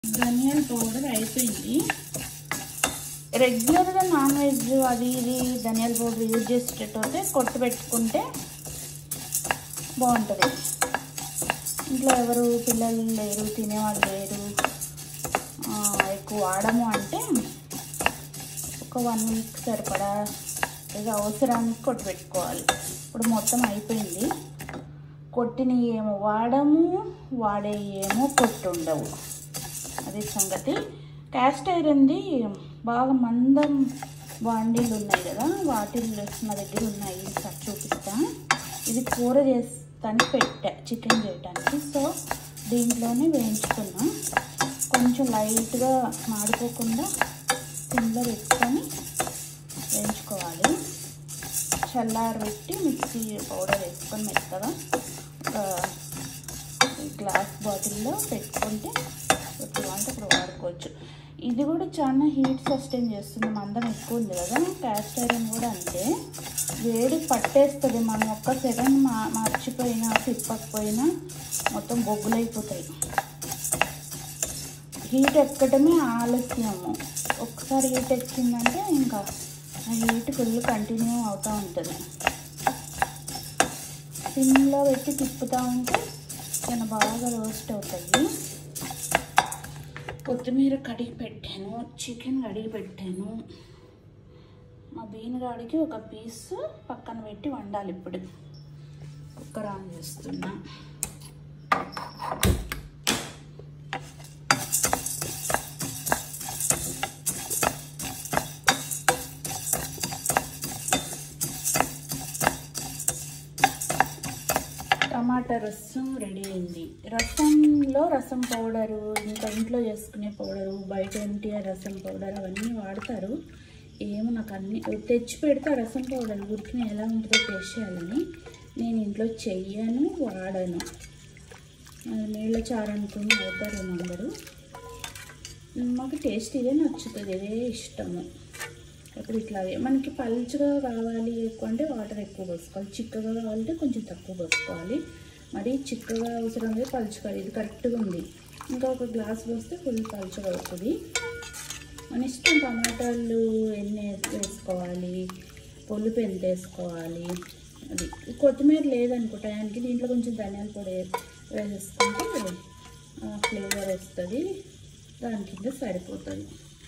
ధనియాల పౌడర్ అయిపోయింది రెగ్యులర్గా నాన్ వెజ్ అది ఇది ధనియాల పౌడర్ యూజ్ చేసేటట్టు కొట్టు పెట్టుకుంటే బాగుంటుంది ఇంట్లో ఎవరు పిల్లలు లేరు తినేవాళ్ళు లేరు ఆ, ఎక్కువ వాడము అంటే ఒక వన్ వీక్ సరిపడా ఏదో అవసరానికి కొట్టు పెట్టుకోవాలి ఇప్పుడు మొత్తం అయిపోయింది కొట్టిన ఏమో వాడము వాడే ఏమో కొట్టు ఉండవు అది సంగతి క్యాస్ట్ ఐరన్ది బాగా మందం బాండీలు ఉన్నాయి కదా వాటిల్లో నా దగ్గర ఉన్నాయి సార్ చూపిస్తా ఇది కూర చేస్తానికి పెట్టా చికెన్ చేయడానికి సో దీంట్లోనే వేయించుకున్నా కొంచెం లైట్గా మాడిపోకుండా సిమ్లో పెట్టుకొని వేయించుకోవాలి చల్లారి పెట్టి మిక్సీ పౌడర్ వేసుకొని మెత్తగా ఒక గ్లాస్ బాటిల్లో పెట్టుకుంటే ఎప్పుడు అంటే అప్పుడు వాడుకోవచ్చు ఇది కూడా చాలా హీట్ సస్టైన్ చేస్తుంది మందం ఎక్కువ ఉంది కదా క్యాస్ట్ ఐరన్ కూడా అంతే వేడి పట్టేస్తుంది మనం ఒక్క సెకండ్ మా మర్చిపోయినా తిప్పకపోయినా మొత్తం బొగ్గులైపోతాయి హీట్ ఎక్కడమే ఆలస్యము ఒక్కసారి హీట్ ఎక్కిందంటే ఇంకా ఆ హీట్ ఫుల్ కంటిన్యూ అవుతూ ఉంటుంది సిమ్లో పెట్టి తిప్పుతూ ఉంటే చాలా బాగా రోస్ట్ అవుతాయి కొత్తిమీర కడిగి పెట్టాను చికెన్ కడిగి పెట్టాను మా బీనగాడికి ఒక పీస్ పక్కన పెట్టి వండాలి ఇప్పుడు కుక్కర్ ఆన్ చేస్తున్నా టమాటా రసం రెడీ అయింది రసంలో రసం పౌడరు ఇంకా ఇంట్లో చేసుకునే పౌడరు బయట ఎన్టీఆర్ రసం పౌడర్ అవన్నీ వాడతారు ఏమో నాకు అన్ని తెచ్చి పెడతా రసం పౌడర్ ఉడికిన ఎలా ఉంటుందో టేస్ట్ చేయాలని నేను ఇంట్లో చెయ్యను వాడను అది నీళ్ళ చారు అనుకుని అవుతారేమో అందరూ మాకు టేస్ట్ ఇదే నచ్చుతుంది ఇదే ఇష్టము ఇప్పుడు ఇట్లాగే మనకి పలుచగా కావాలి ఎక్కువ అంటే వాటర్ ఎక్కువ పోసుకోవాలి చిక్కగా కావాలంటే కొంచెం తక్కువ పోసుకోవాలి మరి చిక్కగా అవసరం లేదు పలుచగా ఇది కరెక్ట్గా ఉంది ఇంకా ఒక గ్లాస్ పోస్తే ఫుల్ పలుచగా అవుతుంది మన ఇష్టం టమాటాలు ఎన్ని వేసుకోవాలి పులుపు ఎంత వేసుకోవాలి అది కొత్తిమీర లేదనుకో టయానికి దీంట్లో కొంచెం ధనియాల పొడి వేసేసుకుంటే ఫ్లేవర్ వస్తుంది దాని కింద సరిపోతుంది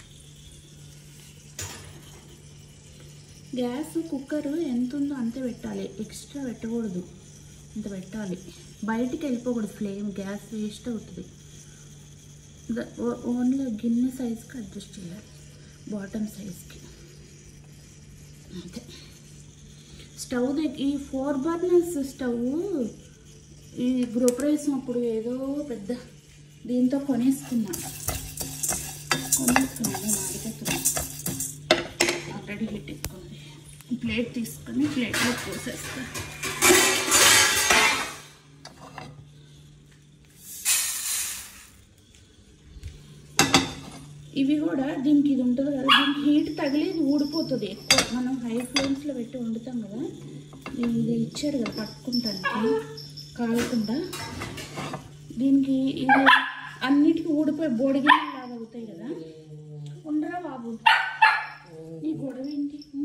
గ్యాస్ కుక్కర్ ఎంత ఉందో అంతే పెట్టాలి ఎక్స్ట్రా పెట్టకూడదు అంత పెట్టాలి బయటికి వెళ్ళిపోకూడదు ఫ్లేమ్ గ్యాస్ వేస్ట్ అవుతుంది ద- ఓ- ఓన్లీ గిన్నె సైజ్కి అడ్జస్ట్ చేయాలి బాటమ్ సైజ్కి అంతే స్టవ్ దగ్గర ఈ ఫోర్ బర్నర్స్ స్టవ్ ఈ గృహప్రవేశం అప్పుడు ఏదో పెద్ద దీంతో కొనేసుకున్నా కొనేసుకున్నాను మాడిపోతున్నాను ఆల్రెడీ హీట్ ఎక్కువ ఉంది ప్లేట్ తీసుకొని ప్లేట్లో పోసేస్తా ఇవి కూడా దీనికి ఇది ఉంటుంది కదా దీనికి హీట్ తగిలి ఇది ఊడిపోతుంది ఎక్కువ మనం హై ఫ్లేమ్స్లో పెట్టి వండుతాం కదా ఇది ఇది ఇచ్చారు కదా పట్టుకుంటానికి కాలకుండా దీనికి ఇది అన్నిటికీ ఊడిపోయి బోడిగిన్నెలాగా అవుతాయి కదా ఉండరా బాబు ఈ గొడవ ఏంటి